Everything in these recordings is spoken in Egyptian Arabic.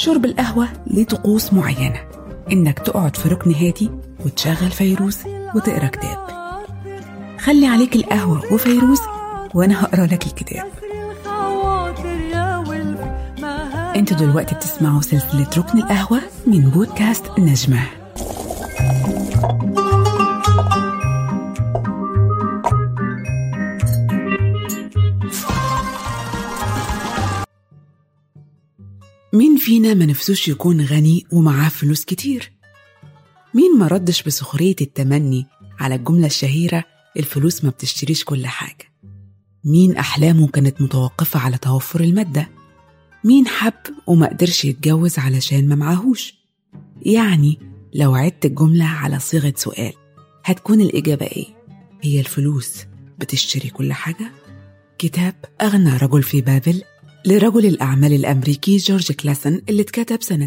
شرب القهوة ليه طقوس معينة إنك تقعد في ركن هادي وتشغل فيروز وتقرا كتاب خلي عليك القهوة وفيروز وأنا هقرا لك الكتاب انتوا دلوقتي بتسمعوا سلسلة ركن القهوة من بودكاست نجمة مين فينا ما نفسوش يكون غني ومعاه فلوس كتير؟ مين ما ردش بسخرية التمني على الجملة الشهيرة الفلوس ما بتشتريش كل حاجة؟ مين أحلامه كانت متوقفة على توفر المادة؟ مين حب وما قدرش يتجوز علشان ما معاهوش؟ يعني لو عدت الجملة على صيغة سؤال هتكون الإجابة إيه؟ هي الفلوس بتشتري كل حاجة؟ كتاب أغنى رجل في بابل لرجل الأعمال الأمريكي جورج كلاسن اللي اتكتب سنة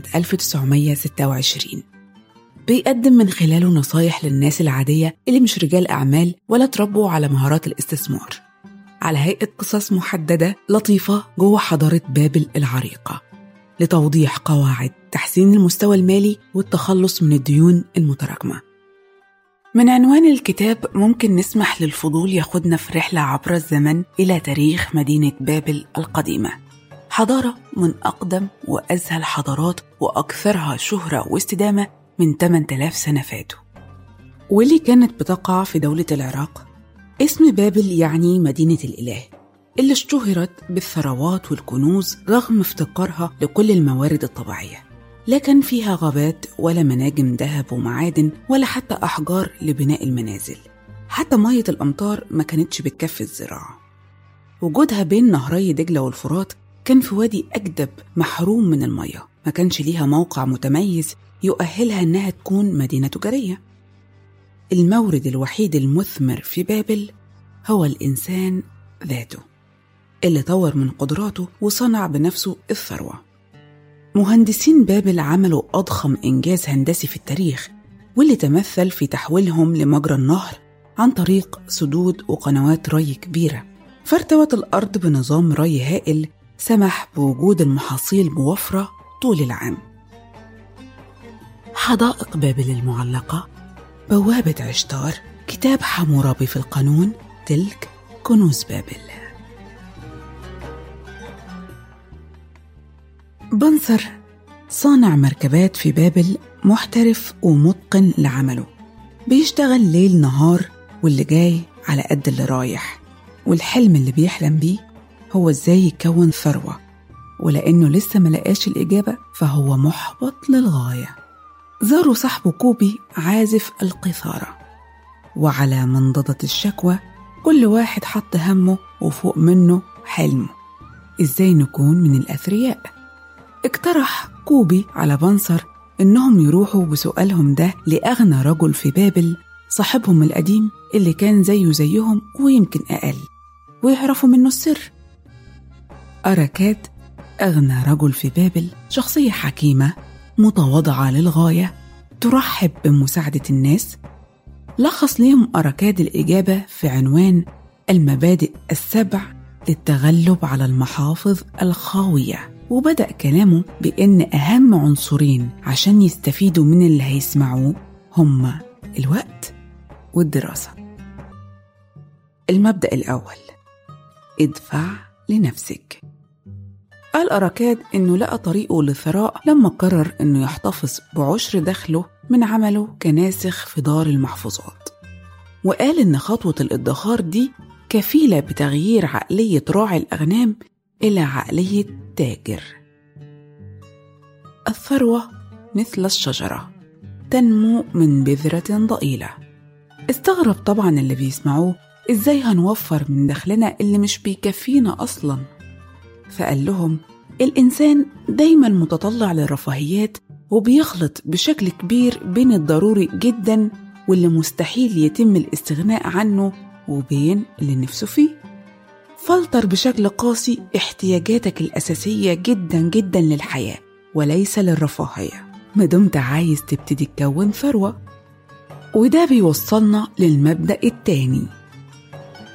1926 بيقدم من خلاله نصايح للناس العادية اللي مش رجال أعمال ولا تربوا على مهارات الاستثمار على هيئة قصص محددة لطيفة جوه حضارة بابل العريقة لتوضيح قواعد تحسين المستوى المالي والتخلص من الديون المتراكمة من عنوان الكتاب ممكن نسمح للفضول ياخدنا في رحلة عبر الزمن إلى تاريخ مدينة بابل القديمة حضارة من أقدم وأزهى الحضارات وأكثرها شهرة واستدامة من 8000 سنة فاتوا واللي كانت بتقع في دولة العراق اسم بابل يعني مدينة الإله اللي اشتهرت بالثروات والكنوز رغم افتقارها لكل الموارد الطبيعية لا كان فيها غابات ولا مناجم ذهب ومعادن ولا حتى أحجار لبناء المنازل حتى مية الأمطار ما كانتش بتكفي الزراعة وجودها بين نهري دجلة والفرات كان في وادي أجدب محروم من المية ما كانش ليها موقع متميز يؤهلها إنها تكون مدينة تجارية المورد الوحيد المثمر في بابل هو الإنسان ذاته اللي طور من قدراته وصنع بنفسه الثروة مهندسين بابل عملوا أضخم إنجاز هندسي في التاريخ واللي تمثل في تحويلهم لمجرى النهر عن طريق سدود وقنوات ري كبيرة فارتوت الأرض بنظام ري هائل سمح بوجود المحاصيل بوفرة طول العام حدائق بابل المعلقة بوابة عشتار كتاب حمورابي في القانون تلك كنوز بابل بنصر صانع مركبات في بابل محترف ومتقن لعمله بيشتغل ليل نهار واللي جاي على قد اللي رايح والحلم اللي بيحلم بيه هو ازاي يكون ثروة ولأنه لسه ملقاش الإجابة فهو محبط للغاية زاروا صاحبه كوبي عازف القيثارة وعلى منضدة الشكوى كل واحد حط همه وفوق منه حلمه ازاي نكون من الأثرياء اقترح كوبي على بنصر إنهم يروحوا بسؤالهم ده لأغنى رجل في بابل صاحبهم القديم اللي كان زيه زيهم ويمكن أقل ويعرفوا منه السر أركاد أغنى رجل في بابل شخصية حكيمة متواضعة للغاية ترحب بمساعدة الناس لخص ليهم أركاد الإجابة في عنوان المبادئ السبع للتغلب على المحافظ الخاويه وبدأ كلامه بإن أهم عنصرين عشان يستفيدوا من اللي هيسمعوه هما الوقت والدراسة المبدأ الأول ادفع لنفسك قال أراكاد إنه لقى طريقه للثراء لما قرر إنه يحتفظ بعشر دخله من عمله كناسخ في دار المحفوظات وقال إن خطوة الادخار دي كفيلة بتغيير عقلية راعي الأغنام إلى عقلية تاجر الثروة مثل الشجرة تنمو من بذرة ضئيلة استغرب طبعا اللي بيسمعوه إزاي هنوفر من دخلنا اللي مش بيكفينا أصلا فقال لهم الإنسان دايما متطلع للرفاهيات وبيخلط بشكل كبير بين الضروري جدا واللي مستحيل يتم الاستغناء عنه وبين اللي نفسه فيه فلتر بشكل قاسي احتياجاتك الأساسية جدا جدا للحياة وليس للرفاهية ما دمت عايز تبتدي تكون ثروة وده بيوصلنا للمبدأ التاني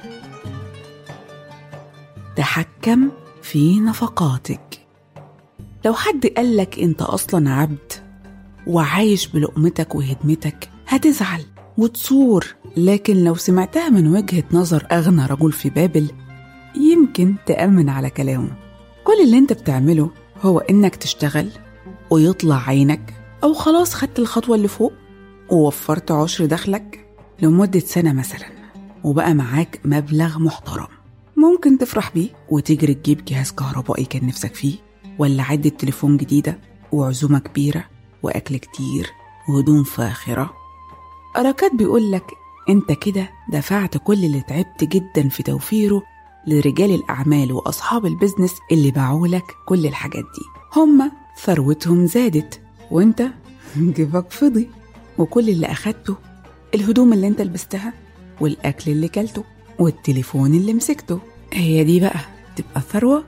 تحكم في نفقاتك لو حد قالك انت اصلا عبد وعايش بلقمتك وهدمتك هتزعل وتصور لكن لو سمعتها من وجهة نظر أغنى رجل في بابل يمكن تأمن على كلامه كل اللي انت بتعمله هو انك تشتغل ويطلع عينك أو خلاص خدت الخطوة اللي فوق ووفرت عشر دخلك لمدة سنة مثلا وبقى معاك مبلغ محترم ممكن تفرح بيه وتجري تجيب جهاز كهربائي كان نفسك فيه ولا عدة تليفون جديدة وعزومة كبيرة وأكل كتير وهدوم فاخرة أراكات بيقولك أنت كده دفعت كل اللي تعبت جدا في توفيره لرجال الأعمال وأصحاب البزنس اللي باعولك كل الحاجات دي هما ثروتهم زادت وانت جيبك فضي وكل اللي أخدته الهدوم اللي انت لبستها والأكل اللي كلته والتليفون اللي مسكته هي دي بقى تبقى ثروة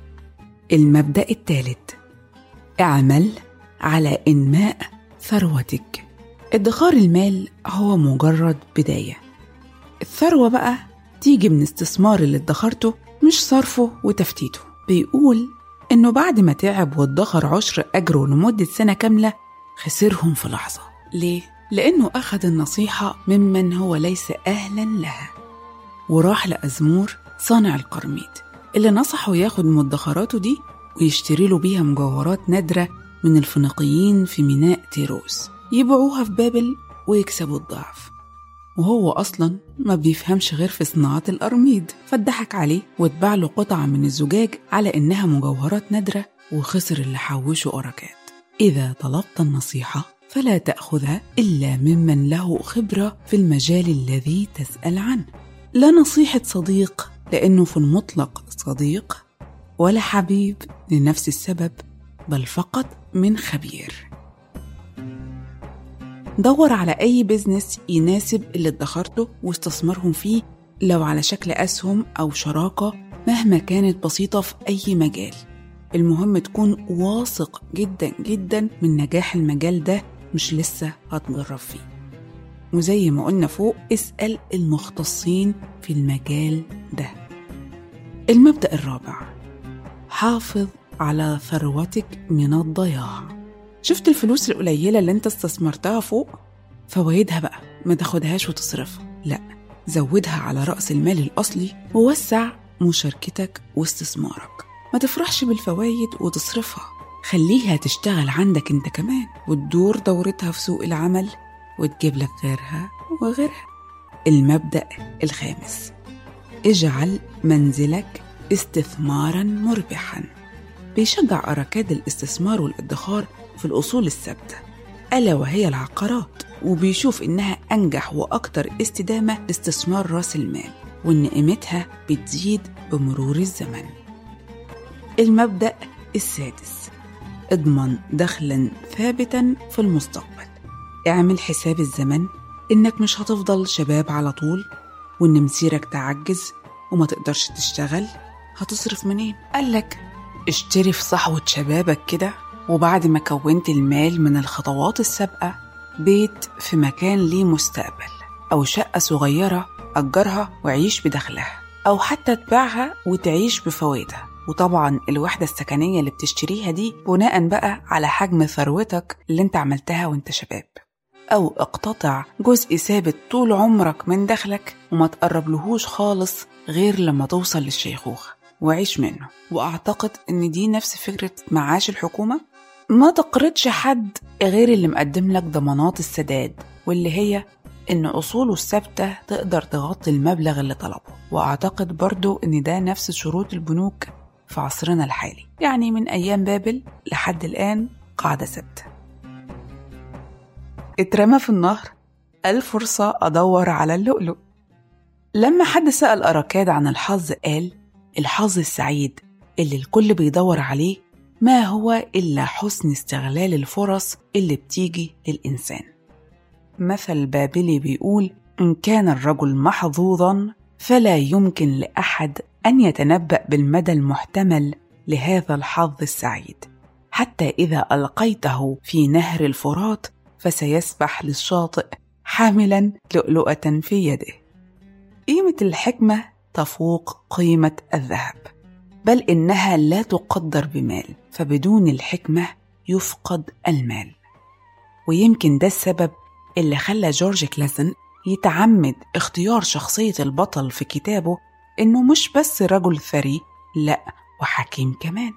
المبدأ الثالث اعمل على إنماء ثروتك ادخار المال هو مجرد بداية الثروة بقى تيجي من استثمار اللي ادخرته مش صرفه وتفتيته بيقول إنه بعد ما تعب وادخر عشر أجره لمدة سنة كاملة خسرهم في لحظة ليه؟ لأنه أخذ النصيحة ممن هو ليس أهلا لها وراح لأزمور صانع القرميد اللي نصحه ياخد مدخراته دي ويشتري له بيها مجوهرات نادرة من الفينيقيين في ميناء تيروس يبيعوها في بابل ويكسبوا الضعف وهو أصلا ما بيفهمش غير في صناعة القرميد فاتضحك عليه واتباع له قطعة من الزجاج على إنها مجوهرات نادرة وخسر اللي حوشه أركات إذا طلبت النصيحة فلا تأخذها إلا ممن له خبرة في المجال الذي تسأل عنه لا نصيحة صديق لأنه في المطلق صديق ولا حبيب لنفس السبب بل فقط من خبير دور على أي بزنس يناسب اللي ادخرته واستثمرهم فيه لو على شكل أسهم أو شراكة مهما كانت بسيطة في أي مجال المهم تكون واثق جدا جدا من نجاح المجال ده مش لسه هتجرب فيه وزي ما قلنا فوق اسأل المختصين في المجال ده المبدأ الرابع حافظ على ثروتك من الضياع شفت الفلوس القليلة اللي انت استثمرتها فوق فوائدها بقى ما تاخدهاش وتصرفها لا زودها على رأس المال الأصلي ووسع مشاركتك واستثمارك ما تفرحش بالفوايد وتصرفها خليها تشتغل عندك انت كمان وتدور دورتها في سوق العمل وتجيب لك غيرها وغيرها المبدأ الخامس اجعل منزلك استثمارا مربحا بيشجع أراكاد الاستثمار والادخار في الأصول الثابتة ألا وهي العقارات وبيشوف إنها أنجح وأكثر استدامة لاستثمار رأس المال وإن قيمتها بتزيد بمرور الزمن المبدأ السادس اضمن دخلا ثابتا في المستقبل اعمل حساب الزمن إنك مش هتفضل شباب على طول وإن مسيرك تعجز وما تقدرش تشتغل هتصرف منين؟ قالك اشتري في صحوة شبابك كده وبعد ما كونت المال من الخطوات السابقة بيت في مكان ليه مستقبل أو شقة صغيرة أجرها وعيش بدخلها أو حتى تبيعها وتعيش بفوائدها وطبعا الوحدة السكنية اللي بتشتريها دي بناء بقى على حجم ثروتك اللي انت عملتها وانت شباب أو اقتطع جزء ثابت طول عمرك من دخلك وما تقربلهوش خالص غير لما توصل للشيخوخة وعيش منه وأعتقد إن دي نفس فكرة معاش الحكومة ما تقرضش حد غير اللي مقدم لك ضمانات السداد واللي هي إن أصوله الثابتة تقدر تغطي المبلغ اللي طلبه وأعتقد برضو إن ده نفس شروط البنوك في عصرنا الحالي يعني من أيام بابل لحد الآن قاعدة ثابتة اترمى في النهر الفرصة أدور على اللؤلؤ لما حد سأل أراكاد عن الحظ قال الحظ السعيد اللي الكل بيدور عليه ما هو إلا حسن استغلال الفرص اللي بتيجي للإنسان مثل بابلي بيقول إن كان الرجل محظوظا فلا يمكن لأحد أن يتنبأ بالمدى المحتمل لهذا الحظ السعيد حتى إذا ألقيته في نهر الفرات فسيسبح للشاطئ حاملا لؤلؤة في يده قيمة الحكمة تفوق قيمة الذهب بل إنها لا تقدر بمال فبدون الحكمة يفقد المال ويمكن ده السبب اللي خلى جورج كلاسن يتعمد اختيار شخصية البطل في كتابه إنه مش بس رجل ثري لأ وحكيم كمان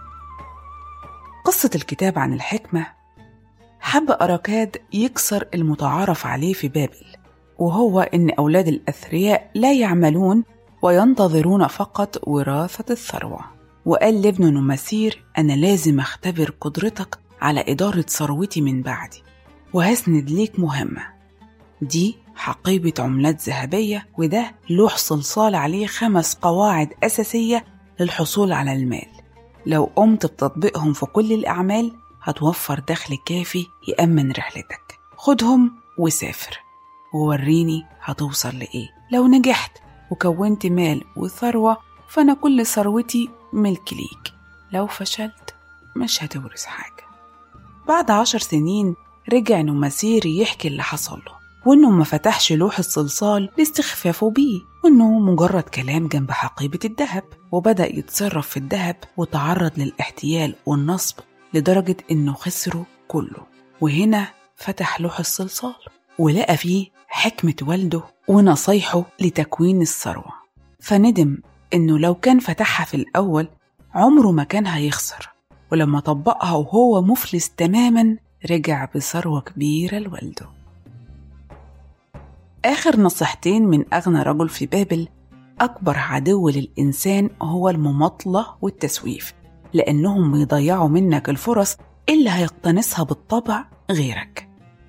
قصة الكتاب عن الحكمة حب أراكاد يكسر المتعارف عليه في بابل وهو إن أولاد الأثرياء لا يعملون وينتظرون فقط وراثة الثروة وقال لابنه نماسير أنا لازم أختبر قدرتك على إدارة ثروتي من بعدي وهسند ليك مهمة دي حقيبة عملات ذهبية وده لوح صلصال عليه خمس قواعد أساسية للحصول على المال لو قمت بتطبيقهم في كل الأعمال هتوفر دخل كافي يأمن رحلتك خدهم وسافر ووريني هتوصل لإيه لو نجحت وكونت مال وثروة فأنا كل ثروتي ملك ليك لو فشلت مش هتورث حاجة بعد عشر سنين رجع نماسير يحكي اللي حصل له وإنه ما فتحش لوح الصلصال لاستخفافه بيه وإنه مجرد كلام جنب حقيبة الذهب وبدأ يتصرف في الذهب وتعرض للاحتيال والنصب لدرجة إنه خسره كله وهنا فتح لوح الصلصال ولقى فيه حكمة والده ونصايحه لتكوين الثروة فندم إنه لو كان فتحها في الأول عمره ما كان هيخسر ولما طبقها وهو مفلس تماما رجع بثروة كبيرة لوالده آخر نصيحتين من أغنى رجل في بابل أكبر عدو للإنسان هو المماطلة والتسويف لأنهم بيضيعوا منك الفرص اللي هيقتنصها بالطبع غيرك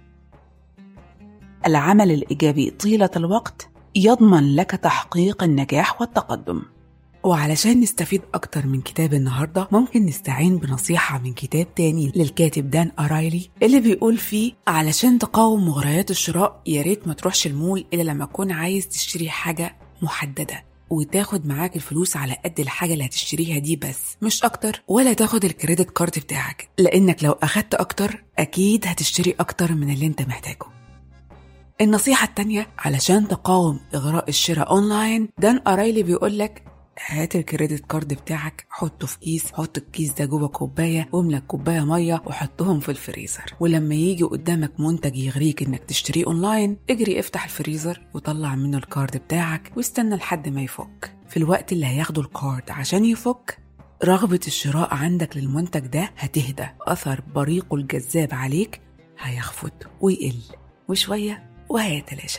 العمل الإيجابي طيلة الوقت يضمن لك تحقيق النجاح والتقدم وعلشان نستفيد أكتر من كتاب النهاردة ممكن نستعين بنصيحة من كتاب تاني للكاتب دان أرايلي اللي بيقول فيه علشان تقاوم مغريات الشراء يا ريت ما تروحش المول إلا لما تكون عايز تشتري حاجة محددة وتاخد معاك الفلوس على قد الحاجة اللي هتشتريها دي بس مش أكتر ولا تاخد الكريدت كارد بتاعك لأنك لو أخدت أكتر أكيد هتشتري أكتر من اللي أنت محتاجه النصيحة التانية علشان تقاوم إغراء الشراء أونلاين دان أرايلي بيقولك هات الكريدت كارد بتاعك حطه في كيس حط الكيس ده جوه كوبايه واملى كوبايه ميه وحطهم في الفريزر ولما يجي قدامك منتج يغريك انك تشتريه اونلاين اجري افتح الفريزر وطلع منه الكارد بتاعك واستنى لحد ما يفك في الوقت اللي هياخده الكارد عشان يفك رغبة الشراء عندك للمنتج ده هتهدى أثر بريقه الجذاب عليك هيخفت ويقل وشوية وهيتلاشى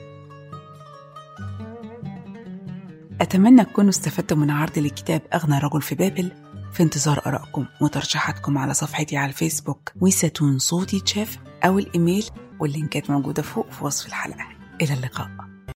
أتمنى تكونوا استفدتوا من عرض لكتاب أغنى رجل في بابل في انتظار آرائكم وترشيحاتكم على صفحتي على الفيسبوك وستون صوتي تشيف أو الإيميل واللينكات موجودة فوق في وصف الحلقة إلى اللقاء